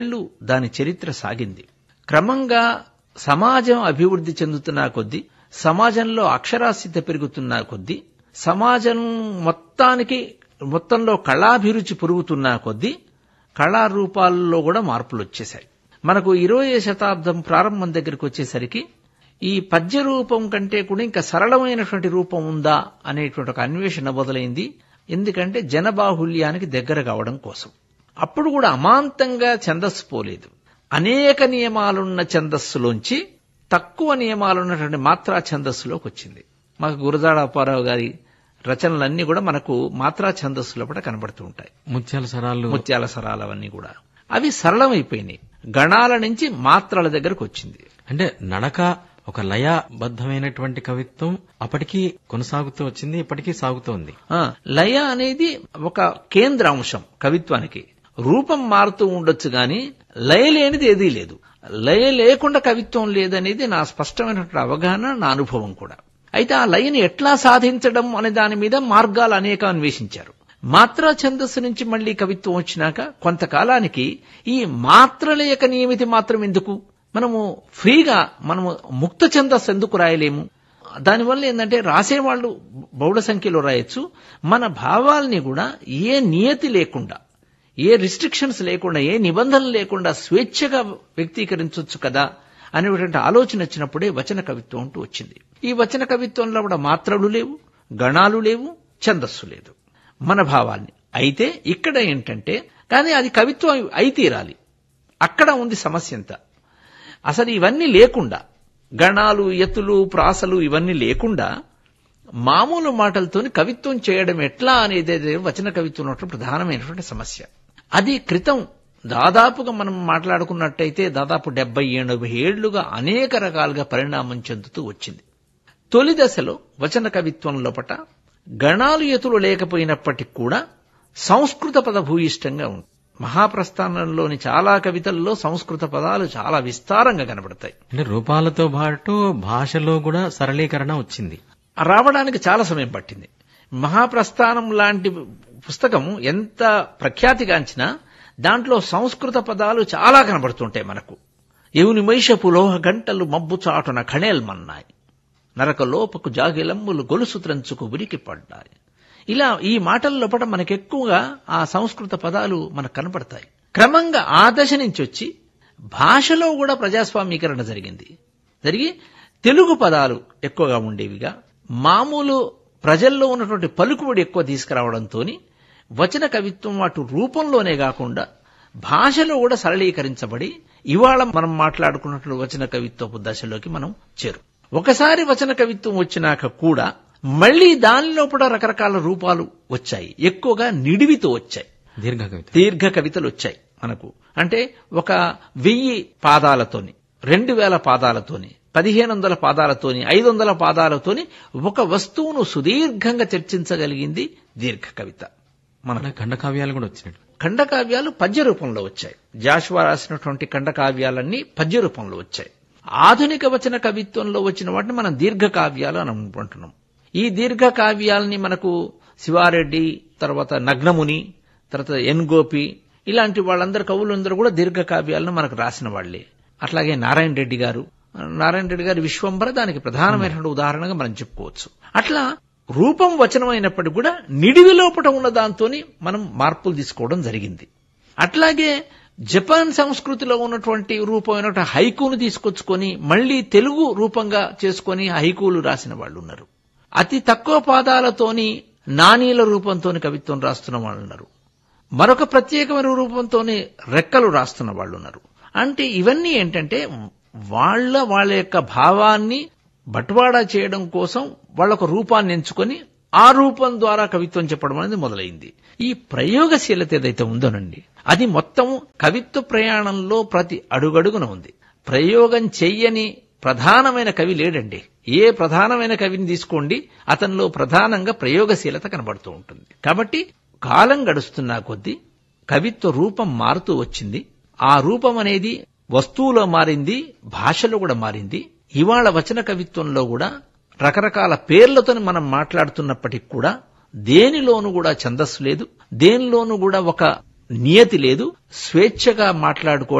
ఏళ్ళు దాని చరిత్ర సాగింది క్రమంగా సమాజం అభివృద్ధి చెందుతున్న కొద్దీ సమాజంలో అక్షరాస్యత పెరుగుతున్న కొద్దీ సమాజం మొత్తానికి మొత్తంలో కళాభిరుచి పెరుగుతున్న కొద్దీ కళారూపాల్లో కూడా మార్పులు వచ్చేశాయి మనకు ఇరవై శతాబ్దం ప్రారంభం దగ్గరికి వచ్చేసరికి ఈ పద్య రూపం కంటే కూడా ఇంకా సరళమైనటువంటి రూపం ఉందా అనేటువంటి ఒక అన్వేషణ మొదలైంది ఎందుకంటే జనబాహుల్యానికి దగ్గర కావడం కోసం అప్పుడు కూడా అమాంతంగా ఛందస్సు పోలేదు అనేక నియమాలున్న ఛందస్సులోంచి తక్కువ నియమాలున్నటువంటి మాత్రా ఛందస్సులోకి వచ్చింది మాకు గురజాడ అప్పారావు గారి రచనలన్నీ కూడా మనకు మాత్రా ఛందస్సులో కూడా కనబడుతూ ఉంటాయి ముత్యాల సరాలు ముత్యాల సరాలు అవన్నీ కూడా అవి సరళమైపోయినాయి గణాల నుంచి మాత్రల దగ్గరకు వచ్చింది అంటే నడక ఒక లయబద్ధమైనటువంటి కవిత్వం అప్పటికి కొనసాగుతూ వచ్చింది ఇప్పటికీ సాగుతోంది ఆ, లయ అనేది ఒక కేంద్ర అంశం కవిత్వానికి రూపం మారుతూ ఉండొచ్చు గాని లయ లేనిది ఏదీ లేదు లయ లేకుండా కవిత్వం లేదనేది నా స్పష్టమైనటువంటి అవగాహన నా అనుభవం కూడా అయితే ఆ లయని ఎట్లా సాధించడం అనే దాని మీద మార్గాలు అనేక అన్వేషించారు మాత్రా ఛందస్సు నుంచి మళ్ళీ కవిత్వం వచ్చినాక కొంతకాలానికి ఈ మాత్రల యొక్క నియమితి మాత్రం ఎందుకు మనము ఫ్రీగా మనము ముక్త ఛందస్సు ఎందుకు రాయలేము దానివల్ల ఏంటంటే రాసేవాళ్ళు బహుళ సంఖ్యలో రాయొచ్చు మన భావాల్ని కూడా ఏ నియతి లేకుండా ఏ రిస్ట్రిక్షన్స్ లేకుండా ఏ నిబంధనలు లేకుండా స్వేచ్ఛగా వ్యక్తీకరించవచ్చు కదా అనేటువంటి ఆలోచన వచ్చినప్పుడే వచన కవిత్వం అంటూ వచ్చింది ఈ వచన కవిత్వంలో కూడా మాత్రలు లేవు గణాలు లేవు ఛందస్సు లేదు మన భావాల్ని అయితే ఇక్కడ ఏంటంటే కానీ అది కవిత్వం అయి తీరాలి అక్కడ ఉంది సమస్య అంతా అసలు ఇవన్నీ లేకుండా గణాలు ఎత్తులు ప్రాసలు ఇవన్నీ లేకుండా మామూలు మాటలతోని కవిత్వం చేయడం ఎట్లా అనేది వచన కవిత్వం ఉన్నటువంటి ప్రధానమైనటువంటి సమస్య అది క్రితం దాదాపుగా మనం మాట్లాడుకున్నట్టయితే దాదాపు డెబ్బై ఎనభై ఏళ్లుగా అనేక రకాలుగా పరిణామం చెందుతూ వచ్చింది తొలి దశలో వచన కవిత్వం లోపట గణాలు ఎతులు లేకపోయినప్పటికీ కూడా సంస్కృత పద భూయిష్టంగా ఉంది మహాప్రస్థానంలోని చాలా కవితల్లో సంస్కృత పదాలు చాలా విస్తారంగా కనబడతాయి అంటే రూపాలతో పాటు భాషలో కూడా సరళీకరణ వచ్చింది రావడానికి చాలా సమయం పట్టింది మహాప్రస్థానం లాంటి పుస్తకం ఎంత ప్రఖ్యాతిగాంచినా దాంట్లో సంస్కృత పదాలు చాలా కనబడుతుంటాయి మనకు ఎవుని మైషపు లోహ గంటలు మబ్బు చాటున ఖణేల్మన్నాయి నరక లోపకు జాగిలమ్ములు గొలుసు త్రంచుకు ఉరికి పడ్డాయి ఇలా ఈ మాటల లోపల మనకెక్కువగా ఆ సంస్కృత పదాలు మనకు కనపడతాయి క్రమంగా ఆ దశ నుంచి వచ్చి భాషలో కూడా ప్రజాస్వామీకరణ జరిగింది జరిగి తెలుగు పదాలు ఎక్కువగా ఉండేవిగా మామూలు ప్రజల్లో ఉన్నటువంటి పలుకుబడి ఎక్కువ తీసుకురావడంతో వచన కవిత్వం అటు రూపంలోనే కాకుండా భాషలో కూడా సరళీకరించబడి ఇవాళ మనం మాట్లాడుకున్నట్లు వచన కవిత్వపు దశలోకి మనం చేరు ఒకసారి వచన కవిత్వం వచ్చినాక కూడా మళ్ళీ దానిలో కూడా రకరకాల రూపాలు వచ్చాయి ఎక్కువగా నిడివితో వచ్చాయి దీర్ఘ కవిత దీర్ఘ కవితలు వచ్చాయి మనకు అంటే ఒక వెయ్యి పాదాలతోని రెండు వేల పాదాలతోని పదిహేను వందల పాదాలతోని ఐదు వందల పాదాలతోని ఒక వస్తువును సుదీర్ఘంగా చర్చించగలిగింది దీర్ఘ కవిత మన మన ఖండకావ్యాలు కూడా వచ్చినట్టు ఖండకావ్యాలు పద్య రూపంలో వచ్చాయి జాషువా రాసినటువంటి ఖండకావ్యాలన్నీ పద్య రూపంలో వచ్చాయి ఆధునిక వచన కవిత్వంలో వచ్చిన వాటిని మనం దీర్ఘ కావ్యాలు అని అనుకుంటున్నాం ఈ దీర్ఘ కావ్యాలని మనకు శివారెడ్డి తర్వాత నగ్నముని తర్వాత ఎన్ గోపి ఇలాంటి వాళ్ళందరు కవులందరూ కూడా దీర్ఘ కావ్యాలను మనకు రాసిన వాళ్లే అట్లాగే నారాయణ రెడ్డి గారు నారాయణ రెడ్డి గారి విశ్వంబర దానికి ప్రధానమైనటువంటి ఉదాహరణగా మనం చెప్పుకోవచ్చు అట్లా రూపం వచనమైనప్పటికీ కూడా నిడివి లోపట ఉన్న దాంతోని మనం మార్పులు తీసుకోవడం జరిగింది అట్లాగే జపాన్ సంస్కృతిలో ఉన్నటువంటి రూపమైనటువంటి హైకూను తీసుకొచ్చుకొని మళ్ళీ తెలుగు రూపంగా చేసుకొని హైకూలు రాసిన వాళ్ళు ఉన్నారు అతి తక్కువ పాదాలతోని నానీల రూపంతోని కవిత్వం రాస్తున్న వాళ్ళు ఉన్నారు మరొక ప్రత్యేకమైన రూపంతోని రెక్కలు రాస్తున్న వాళ్ళు ఉన్నారు అంటే ఇవన్నీ ఏంటంటే వాళ్ళ వాళ్ళ యొక్క భావాన్ని బట్వాడా చేయడం కోసం వాళ్ళొక రూపాన్ని ఎంచుకొని ఆ రూపం ద్వారా కవిత్వం చెప్పడం అనేది మొదలైంది ఈ ప్రయోగశీలత ఏదైతే ఉందోనండి అది మొత్తం కవిత్వ ప్రయాణంలో ప్రతి అడుగడుగున ఉంది ప్రయోగం చెయ్యని ప్రధానమైన కవి లేడండి ఏ ప్రధానమైన కవిని తీసుకోండి అతనిలో ప్రధానంగా ప్రయోగశీలత కనబడుతూ ఉంటుంది కాబట్టి కాలం గడుస్తున్నా కొద్దీ కవిత్వ రూపం మారుతూ వచ్చింది ఆ రూపం అనేది వస్తువులో మారింది భాషలో కూడా మారింది ఇవాళ వచన కవిత్వంలో కూడా రకరకాల పేర్లతో మనం మాట్లాడుతున్నప్పటికి కూడా దేనిలోనూ కూడా ఛందస్సు లేదు దేనిలోనూ కూడా ఒక నియతి లేదు స్వేచ్ఛగా మాట్లాడుకో